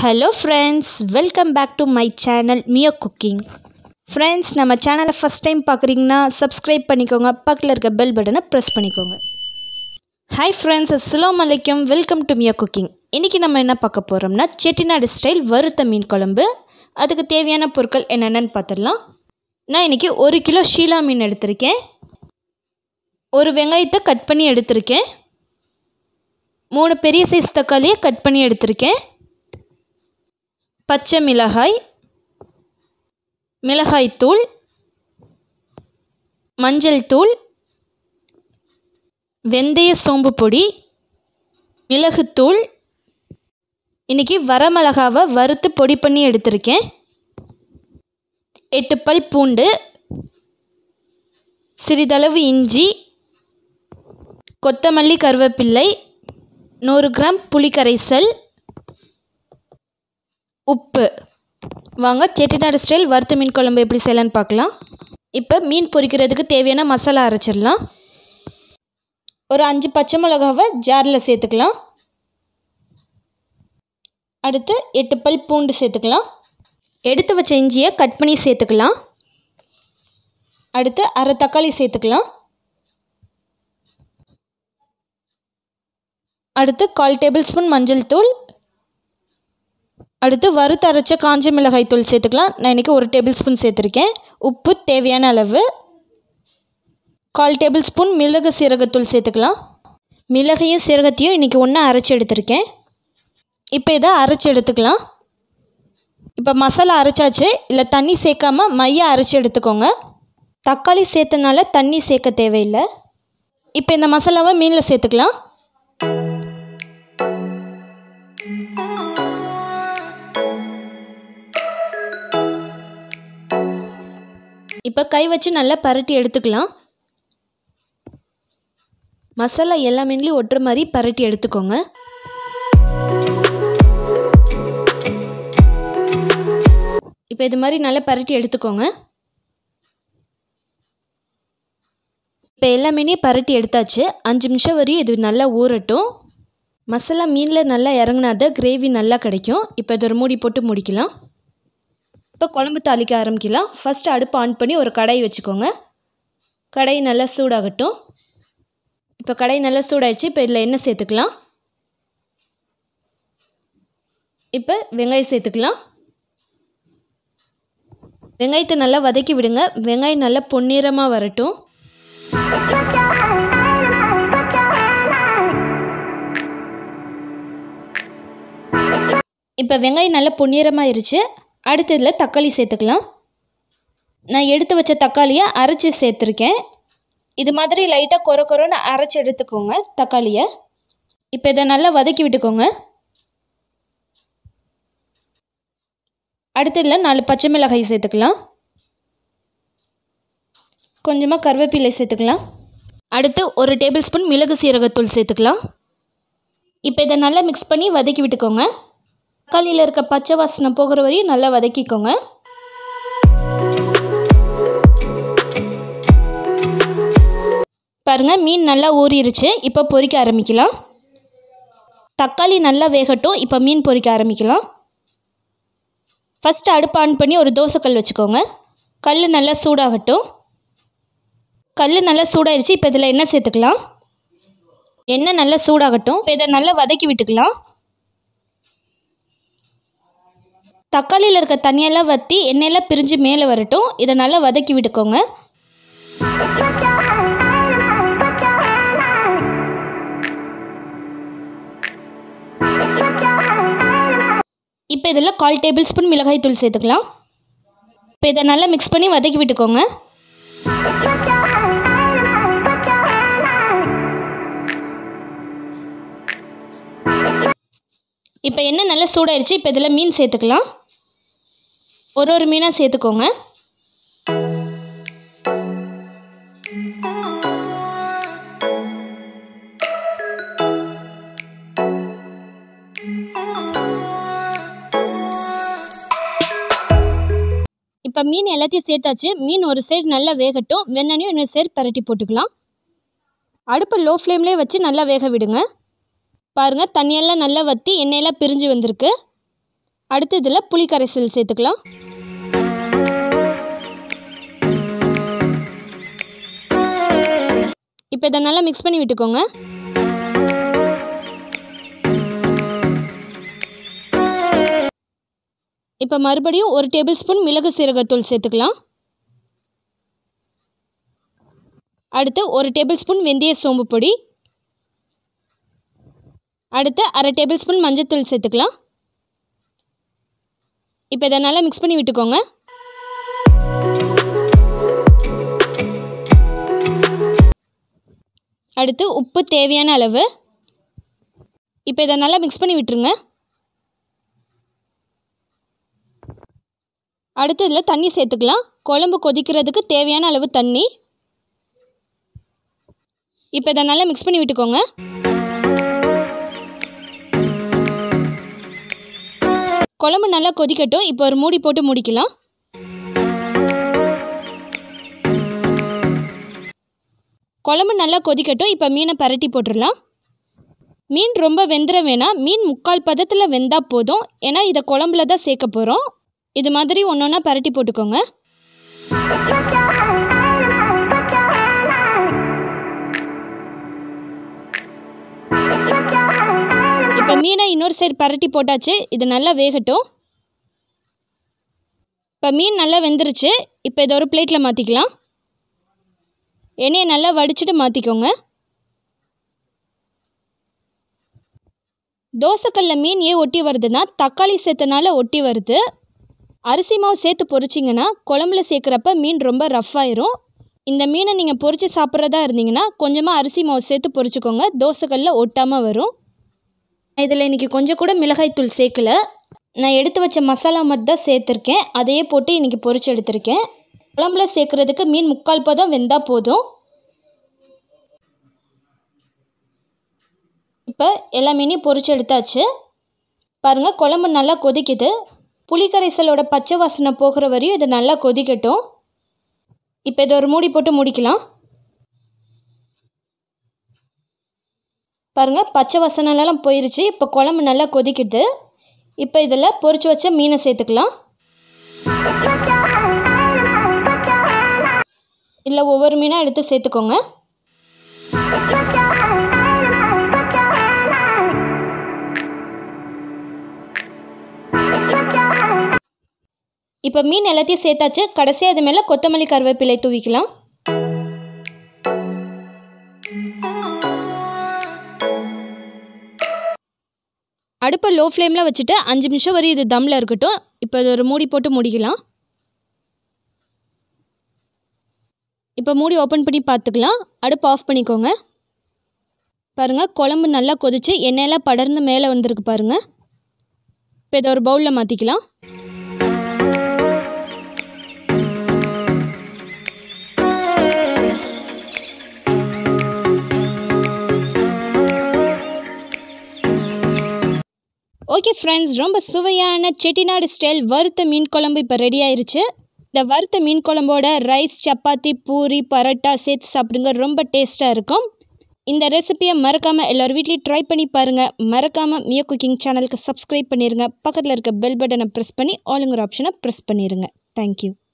hello friends welcome back to my channel மியோ cooking friends நம்ம சேனலை ஃபஸ்ட் டைம் பார்க்குறீங்கன்னா சப்ஸ்கிரைப் பண்ணிக்கோங்க பக்கத்தில் இருக்க பெல் பட்டனை ப்ரெஸ் பண்ணிக்கோங்க ஹாய் ஃப்ரெண்ட்ஸ் அஸ்ஸலாமு அலைக்கும் வெல்கம் டு மியோ குக்கிங் இன்றைக்கி நம்ம என்ன பார்க்க போகிறோம்னா செட்டிநாடு ஸ்டைல் வறுத்த மீன் குழம்பு அதுக்கு தேவையான பொருட்கள் என்னென்னு பார்த்துடலாம் நான் இன்றைக்கி ஒரு கிலோ ஷீலா மீன் எடுத்திருக்கேன் ஒரு வெங்காயத்தை கட் பண்ணி எடுத்திருக்கேன் மூணு பெரிய சைஸ் தக்காளியை கட் பண்ணி எடுத்திருக்கேன் பச்சை மிளகாய் மிளகாய்த்தூள் மஞ்சள் தூள் வெந்தய சோம்பு பொடி மிளகுத்தூள் இன்றைக்கி வரமிளகாவை வறுத்து பொடி பண்ணி எடுத்திருக்கேன் எட்டு பல் பூண்டு சிறிதளவு இஞ்சி கொத்தமல்லி கருவேப்பிள்ளை நூறு கிராம் புளிக்கரைசல் உப்பு வாங்க செட்டிநாடு ஸ்டைல் வறுத்த மீன் குழம்பு எப்படி செய்யலான்னு பார்க்கலாம் இப்போ மீன் பொரிக்கிறதுக்கு தேவையான மசாலா அரைச்சிடலாம் ஒரு அஞ்சு பச்சை மிளகாவை ஜாரில் சேர்த்துக்கலாம் அடுத்து எட்டு பல் பூண்டு சேர்த்துக்கலாம் எடுத்து வச்ச இஞ்சியை கட் பண்ணி சேர்த்துக்கலாம் அடுத்து அரை தக்காளி சேர்த்துக்கலாம் அடுத்து கால் டேபிள் ஸ்பூன் மஞ்சள் தூள் அடுத்து வறுத்து அரைச்ச காஞ்ச மிளகாய் தூள் சேர்த்துக்கலாம் நான் இன்றைக்கி ஒரு டேபிள் ஸ்பூன் சேர்த்துருக்கேன் உப்பு தேவையான அளவு கால் டேபிள் ஸ்பூன் மிளகு சீரகத்தூள் சேர்த்துக்கலாம் மிளகையும் சீரகத்தையும் இன்றைக்கி ஒன்றா அரைச்சி எடுத்திருக்கேன் இப்போ இதை அரைச்சி எடுத்துக்கலாம் இப்போ மசாலா அரைச்சாச்சு இல்லை தண்ணி சேர்க்காம மைய அரைச்சி எடுத்துக்கோங்க தக்காளி சேர்த்தனால தண்ணி சேர்க்க தேவையில்லை இப்போ இந்த மசாலாவை மீனில் சேர்த்துக்கலாம் இப்போ கை வச்சு நல்லா பரட்டி எடுத்துக்கலாம் மசாலா எல்லா மீன்லையும் ஒட்டுற மாதிரி பரட்டி எடுத்துக்கோங்க இப்போ இது மாதிரி நல்லா பரட்டி எடுத்துக்கோங்க இப்போ எல்லா மீனையும் பரட்டி எடுத்தாச்சு அஞ்சு நிமிஷம் வரையும் இது நல்லா ஊறட்டும் மசாலா மீனில் நல்லா இறங்கினாதான் கிரேவி நல்லா கிடைக்கும் இப்போ இதை ஒரு மூடி போட்டு முடிக்கலாம் இப்போ குழம்பு தாளிக்க ஆரம்பிக்கலாம் ஃபஸ்ட்டு அடுப்பு ஆன் பண்ணி ஒரு கடாய் வச்சுக்கோங்க கடாய் நல்லா சூடாகட்டும் இப்போ கடாய் நல்லா சூடாயிடுச்சு இப்போ இதில் எண்ணெய் சேர்த்துக்கலாம் இப்போ வெங்காயம் சேர்த்துக்கலாம் வெங்காயத்தை நல்லா வதக்கி விடுங்க வெங்காயம் நல்லா பொன்னிறமாக வரட்டும் இப்போ வெங்காயம் நல்லா பொன்னிறமாயிருச்சு அடுத்ததில் தக்காளி சேர்த்துக்கலாம் நான் எடுத்து வச்ச தக்காளியை அரைச்சி சேர்த்துருக்கேன் இது மாதிரி லைட்டாக கொர கொரன்னு அரைச்சி எடுத்துக்கோங்க தக்காளியை இப்போ இதை நல்லா வதக்கி விட்டுக்கோங்க அடுத்ததில் நாலு பச்சை மிளகாய் சேர்த்துக்கலாம் கொஞ்சமாக கருவேப்பிலை சேர்த்துக்கலாம் அடுத்து ஒரு டேபிள் ஸ்பூன் மிளகு சீரகத்தூள் சேர்த்துக்கலாம் இப்போ இதை நல்லா மிக்ஸ் பண்ணி வதக்கி விட்டுக்கோங்க தக்காளியில் இருக்க பச்சை வாசனை போகிற வரையும் நல்லா வதக்கிக்கோங்க பாருங்கள் மீன் நல்லா ஊறிடுச்சு இப்போ பொரிக்க ஆரம்பிக்கலாம் தக்காளி நல்லா வேகட்டும் இப்போ மீன் பொரிக்க ஆரம்பிக்கலாம் ஃபஸ்ட்டு அடுப்பு ஆன் பண்ணி ஒரு தோசைக்கல் வச்சுக்கோங்க கல் நல்லா சூடாகட்டும் கல் நல்லா சூடாயிருச்சு இப்போ இதில் எண்ணெய் சேர்த்துக்கலாம் எண்ணெய் நல்லா சூடாகட்டும் இப்போ இதை நல்லா வதக்கி விட்டுக்கலாம் தக்காளியில் இருக்க தண்ணியெல்லாம் வற்றி எண்ணெயெல்லாம் பிரிஞ்சு மேலே வரட்டும் இதை நல்லா வதக்கி விட்டுக்கோங்க இப்போ இதில் கால் டேபிள் ஸ்பூன் மிளகாய் தூள் சேர்த்துக்கலாம் இப்போ இதை நல்லா மிக்ஸ் பண்ணி வதக்கி விட்டுக்கோங்க இப்போ எண்ணெய் நல்லா சூடாயிருச்சு இப்போ இதில் மீன் சேர்த்துக்கலாம் ஒரு ஒரு மீனாக சேர்த்துக்கோங்க இப்போ மீன் எல்லாத்தையும் சேர்த்தாச்சு மீன் ஒரு சைடு நல்லா வேகட்டும் வெண்ணெயும் இன்னொரு சைடு பரட்டி போட்டுக்கலாம் அடுப்பை லோ ஃப்ளேம்லேயே வச்சு நல்லா வேக விடுங்க பாருங்கள் தண்ணியெல்லாம் நல்லா வற்றி எண்ணெயெல்லாம் பிரிஞ்சு வந்திருக்கு அடுத்து இதில் புளி கரைசல் சேர்த்துக்கலாம் இப்போ இதை நல்லா மிக்ஸ் பண்ணி விட்டுக்கோங்க இப்போ மறுபடியும் ஒரு டேபிள் ஸ்பூன் மிளகு சீரகத்தூள் சேர்த்துக்கலாம் அடுத்து ஒரு டேபிள் ஸ்பூன் வெந்தய சோம்பு பொடி அடுத்து அரை டேபிள் ஸ்பூன் மஞ்சத்தூள் சேர்த்துக்கலாம் இப்போ இதை நல்லா மிக்ஸ் பண்ணி விட்டுக்கோங்க அடுத்து உப்பு தேவையான அளவு இப்போ இதை நல்லா மிக்ஸ் பண்ணி விட்டுருங்க அடுத்து இதில் தண்ணி சேர்த்துக்கலாம் குழம்பு கொதிக்கிறதுக்கு தேவையான அளவு தண்ணி இப்போ இதை நல்லா மிக்ஸ் பண்ணி விட்டுக்கோங்க குழம்பு நல்லா கொதிக்கட்டும் இப்போ ஒரு மூடி போட்டு முடிக்கலாம் குழம்பு நல்லா கொதிக்கட்டும் இப்போ மீனை பரட்டி போட்டுடலாம் மீன் ரொம்ப வெந்துட வேணாம் மீன் முக்கால் பதத்தில் வெந்தால் போதும் ஏன்னா இதை குழம்புல தான் சேர்க்க போகிறோம் இது மாதிரி ஒன்று ஒன்றா பரட்டி போட்டுக்கோங்க இப்போ மீனை இன்னொரு சைடு பரட்டி போட்டாச்சு இது நல்லா வேகட்டும் இப்போ மீன் நல்லா வெந்துருச்சு இப்போ இதை ஒரு பிளேட்டில் மாற்றிக்கலாம் எண்ணெயை நல்லா வடிச்சிட்டு மாற்றிக்கோங்க தோசைக்கல்ல மீன் ஏன் ஒட்டி வருதுன்னா தக்காளி சேர்த்தனால ஒட்டி வருது அரிசி மாவு சேர்த்து பொரிச்சிங்கன்னா குழம்புல சேர்க்குறப்ப மீன் ரொம்ப ரஃப் ஆயிரும் இந்த மீனை நீங்கள் பொரித்து சாப்பிட்றதா இருந்தீங்கன்னா கொஞ்சமாக அரிசி மாவு சேர்த்து பொரிச்சுக்கோங்க தோசைக்கல்ல ஒட்டாமல் வரும் இதில் இன்றைக்கி கொஞ்சம் கூட மிளகாய்த்தூள் சேர்க்கல நான் எடுத்து வச்ச மசாலா மட்டும் தான் சேர்த்துருக்கேன் அதையே போட்டு இன்றைக்கி பொரிச்சு எடுத்திருக்கேன் குழம்புல சேர்க்குறதுக்கு மீன் முக்கால் பதம் வெந்தால் போதும் இப்போ எல்லா மீனையும் பொரிச்சு எடுத்தாச்சு பாருங்கள் குழம்பு நல்லா கொதிக்குது புளிக்கரைசலோட பச்சை வாசனை போகிற வரையும் இது நல்லா கொதிக்கட்டும் இப்போ இதை ஒரு மூடி போட்டு முடிக்கலாம் பாருங்கள் பச்சை வாசனைலாம் போயிருச்சு இப்போ குழம்பு நல்லா கொதிக்குது இப்போ இதில் பொரிச்சு வச்ச மீனை சேர்த்துக்கலாம் இல்லை ஒவ்வொரு மீனாக எடுத்து சேர்த்துக்கோங்க இப்போ மீன் எல்லாத்தையும் சேர்த்தாச்சு கடைசியாக இது மேலே கொத்தமல்லி கருவேப்பிலை தூவிக்கலாம் அடுப்பை லோ ஃப்ளேமில் வச்சுட்டு அஞ்சு நிமிஷம் வரை இது தம்மில் இருக்கட்டும் இப்போ இது ஒரு மூடி போட்டு முடிக்கலாம் இப்போ மூடி ஓப்பன் பண்ணி பார்த்துக்கலாம் அடுப்பு ஆஃப் பண்ணிக்கோங்க பாருங்கள் குழம்பு நல்லா கொதிச்சு எண்ணெயெல்லாம் படர்ந்து மேலே வந்திருக்கு பாருங்கள் இப்போ இதை ஒரு பவுலில் மாற்றிக்கலாம் ஓகே ஃப்ரெண்ட்ஸ் ரொம்ப சுவையான செட்டிநாடு ஸ்டைல் வறுத்த மீன் குழம்பு இப்போ ரெடி ஆயிருச்சு இந்த வறுத்த மீன் குழம்போட ரைஸ் சப்பாத்தி பூரி பரோட்டா சேர்த்து சாப்பிடுங்க ரொம்ப டேஸ்ட்டாக இருக்கும் இந்த ரெசிபியை மறக்காமல் எல்லோரும் வீட்லேயும் ட்ரை பண்ணி பாருங்கள் மறக்காமல் மியோ குக்கிங் சேனலுக்கு சப்ஸ்கிரைப் பண்ணிடுங்க பக்கத்தில் இருக்க பெல் பட்டனை ப்ரெஸ் பண்ணி ஆளுங்கிற ஆப்ஷனை ப்ரெஸ் பண்ணிடுங்க தேங்க்யூ